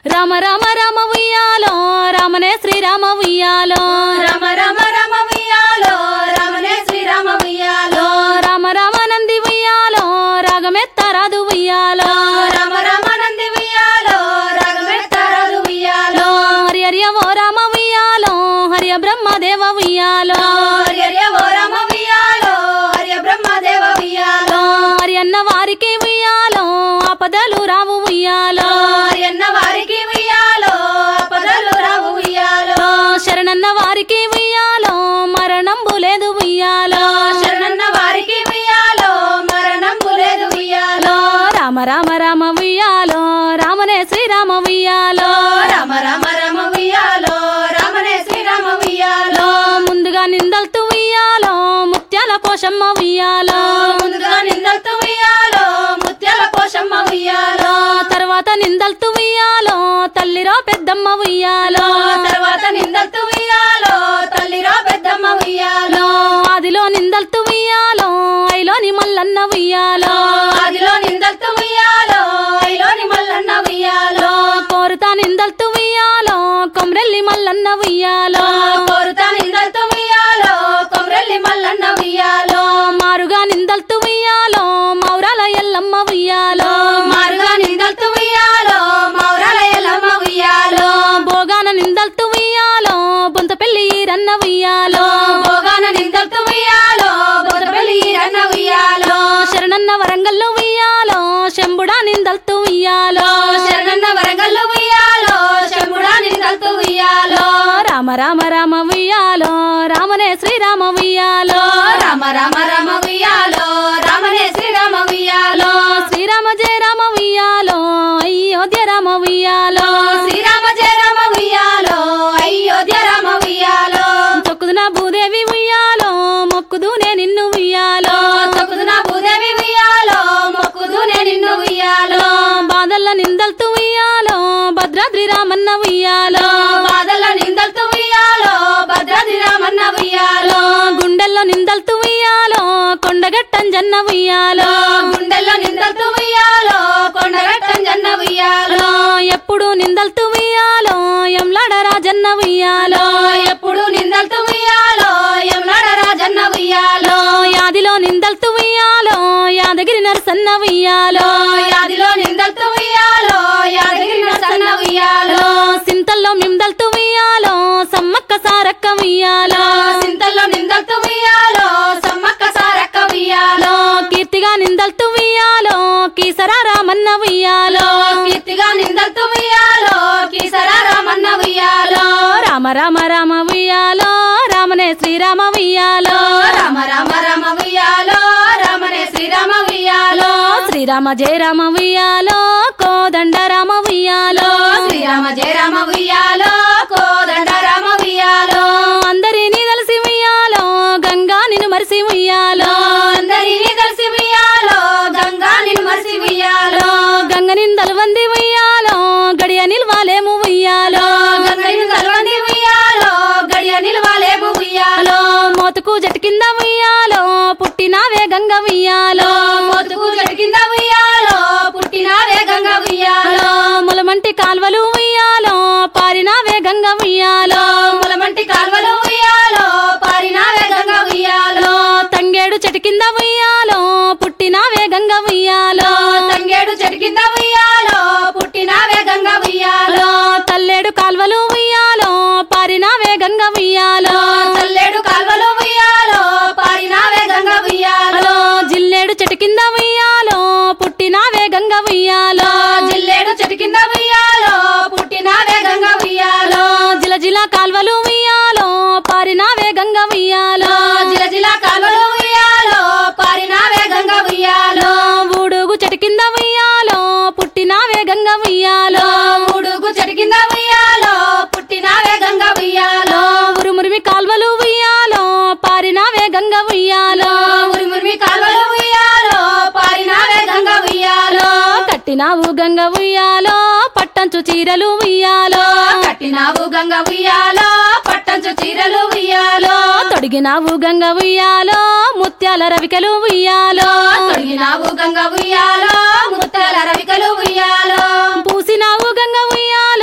రామ రామ రామ ఉయ్యాలో రామనే శ్రీరామ ఉయ్యాలో రమ రమ రమ ఉయ్యాలో రమణే శ్రీరామ ఉయ్యాలో రామ రామ నంది ఉయ్యాలో రాగమెత్తరాదు ఉయ్యాలో రమ రమ నంది ఉయ్యాలో రగమెత్తరాదు ఉయ్యాలో హరి హరియ ఓ రామ ఉయ్యాలో హరియ బ్రహ్మదేవ ఉయ్యాలో హర్య ఓ రమ ఉయ్యాలో హర్య బ్రహ్మదేవ ఉయ్యాలో హరి అన్న వారికి ఉయ్యాలో ఆపదలు రావు ఉయ్యాలో హరియన్న వారికి ఉయ్యాలో పదలు రావు ఉయ్యాలో శరణన్న వారికి ఉయ్యాలో మరణంబు లేదు ఉయ్యాలో శరణన్న వారికి ఉయ్యాలో మరణంబు లేదు ఉయ్యాలో రామ రామ రామ ఉయ్యాలో రామనే శ్రీరామ ఉయ్యాలో రమ రమ రమ ఉయ్యాలో రమణే శ్రీరామ ఉయ్యాలో ముందుగా నిందల్తూ ఉయ్యాలో ముత్యాల కోశమ్మ ఉయ్యాలో ముందుగా నిందలతో ఉయ్యాలో ముత్యాల కోశమ్మ ఉయ్యాలో తర్వాత నిందల్తూ ఉయ్యాలో తల్లిరో పెద్దమ్మ ఉయ్యాలో తర్వాత నిందలతో ఉయ్యాలో తల్లిరా పెద్దమ్మ ఉయ్యాలో ఆదిలో నిందల్తూ ఉయ్యాలో ఐలోని మల్లన్న ఉయ్యాలో ఆదిలో నిందలతో ఉయ్యాలో ఐలోని మల్లన్న ఉయ్యాలో కోరుతా నిందల్తూ ఉయ్యాలో కొమ్రెల్లి మల్లన్న ఉయ్యాలో కోరుతా నిందలతో ఉయ్యాలో కొమరెల్లి మల్లన్న ఉయ్యాలో మారుగా నిందల్తూ ఉయ్యాలో మౌరాల ఎల్లమ్మ ఉయ్యాలో మారుగా నిందలతో ఉయ్యాలో మౌరాల ఎల్లమ్మ ఉయ్యాలో భోగాన నిందల్తూ ఉయ్యాలో బొంత పెళ్లి రన్న ఉయ్యాలో భోగాన నిందలతో ఉయ్యాలో బొదపల్లి రన్న ఉయ్యాలో శరణన్న వరంగల్లో ఉయ్యాలో శంబుడా నిందల్తూ ఉయ్యాలో శరణన్న వరంగల్లో ఉయ్యాలో శంభుడా నిందలతో ఉయ్యాలో రామ రామ రామ ఉయ్యాలో రామనే శ్రీరామ ఉయ్యాలో రామ రామ రామ ఉయ్యాలో రామనే శ్రీరామ ఉయ్యాలో శ్రీరామ జయ రామ ఉయ్యాలో అయోధ్య రామ ఉయ్యాలో శ్రీరామ జయ రామ ఉయ్యాలో అయోధ్య రామ ఉయ్యాలో తొక్కుదున భూదేవి ఉయ్యాలో మొక్కుదునే నిన్ను ఉయ్యాలో తొక్కుదున భూదేవి ఉయ్యాలో మొక్కుదునే నిన్ను ఉయ్యాలో బాధల్ల నిందల్తూ ఉయ్యాలో భద్రాద్రి రామన్న ఉయ్యాలో బాధల నిందలతో ఉయ్యాలో భద్రాద్రి రామన్న ఉయ్యాలో గుండెల్లో నిందల్తూ ఉయ్యాలో కొండగట్టంజన్న ఉయ్యాలో గుండెల్లో నిందలతో ఉయ్యాలో కొండగట్టం జన్న ఉయ్యాలో ఎప్పుడు నిందల్తూ ఉయ్యాలో ఎంలాడ రాజన్న ఉయ్యాలో ఎప్పుడు నిందలతో ఉయ్యాలో యమునాడ రాజన్న ఉయ్యాలో యాదిలో నిందల్తూ ఉయ్యాలో యాదగిరి నరసన్న ఉయ్యాలో యాదిలో నిందలతో ఉయ్యాలో యాదగిరి నరసన్న ఉయ్యాలో సింతల్లో మిందల్తూ ఉయ్యాలో సమ్మక్క సారక్క ఉయ్యాలో సింతల్లో నిందలతో ఉయ్యాలో సమ్మక్క సారక్క ఉయ్యాలో కీర్తిగా నిందల్తూ ఉయ్యాలో కీసరా రామన్న ఉయ్యాలో కీర్తిగా నిందలతో ఉయ్యాలో కీసరా రామన్న ఉయ్యాలో రామ రామ రామ ఉయ్యాలో రామనే శ్రీరామ ఉయ్యాలో రామ రామ రామ ఉయ్యాలో రామనే శ్రీరామ ఉయ్యాలో శ్రీరామ జయ రామ ఉయ్యాలో కోదండ రామ ఉయ్యాలో శ్రీరామ జయ రామ ఉయ్యాలో కోదండ రామ ఉయ్యాలో అందరినీ కలిసి ఉయ్యాలో గంగా నిన్ను మరిసి ఉయ్యాలో అందరినీ కలిసి ఉయ్యాలో గంగా నిన్ను మరిసి ఉయ్యాలో గంగ నిందలు వంది ఉయ్యాలో గడియ నిల్వాలేము ఉయ్యాలో గంగని కలవంది ఉయ్యాలో గడియ నిలవాలేము ఉయ్యాలో మోతుకు జటు కింద ఉయ్యాలో పుట్టినావే గంగ ఉయ్యాలో మోతుకు చెట్టు కింద ఉయ్యాలో పుట్టినావే గంగ ఉయ్యాలో ములమంటి కాల్వలు ఉయ్యాలో పారినావే గంగ ఉయ్యాలో ములమంటి కాల్వలు ఉయ్యాలో పారినావే గంగ ఉయ్యాలో తంగేడు చెట్టు కింద ఉయ్యాలో పుట్టినావే గంగ ఉయ్యాలో తంగేడు చెట్టు కింద ఉయ్యాలో పుట్టినావే గంగ ఉయ్యాలో తల్లేడు కాల్వలు ఉయ్యాలో పారినావే గంగ ఉయ్యాలో తల్లేడు కాల్వలు ఉయ్యాలో పారినావే గంగ ఉయ్యాలో జిల్లేడు చెట్టు కింద ఉయ్యాలో పుట్టినావే గంగ ఉయ్యాలో జిల్లేడు చెట్టు కింద ఉయ్యాలో పుట్టినావే గంగ ఉయ్యాలో జిల జిల కాల్వలు ఉయ్యాలో పారినావే గంగ ఉయ్యాలో జిల జిల కాల్వలు ఉయ్యాలో పారినావే గంగ ఉయ్యాలో ఊడుగు చెట్టు కింద ఉయ్యాలో పుట్టినావే గంగ ఉయ్యాలో ఉడుగు చెట్టు కింద ఉయ్యాలో పుట్టినావే గంగ ఉయ్యాలో ఉరుమురిమి కాల్వలు ఉయ్యాలో పారినావే గంగ ఉయ్యాలో ఉరిమురిమి కాల్వలు ఉయ్యాలో పారినావే గంగ ఉయ్యాలో కట్టినావు గంగ ఉయ్యాలో పట్టంచు చీరలు ఉయ్యాలో కట్టినావు గంగ ఉయ్యాలో పట్టంచు చీరలు ఉయ్యాలో తొడిగినావు గంగ ఉయ్యాలో ముత్యాల రవికలు ఉయ్యాలో తొడిగినావు గంగ ఉయ్యాలో ముత్తాల రవికలు ఉయ్యాలో పూసినావు గంగ ఉయ్యాలో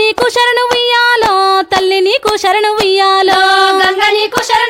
నీకు శరణు ఉయ్యాలో తల్లి నీకు శరణు ఉయ్యాలో గంగ నీకు శరణు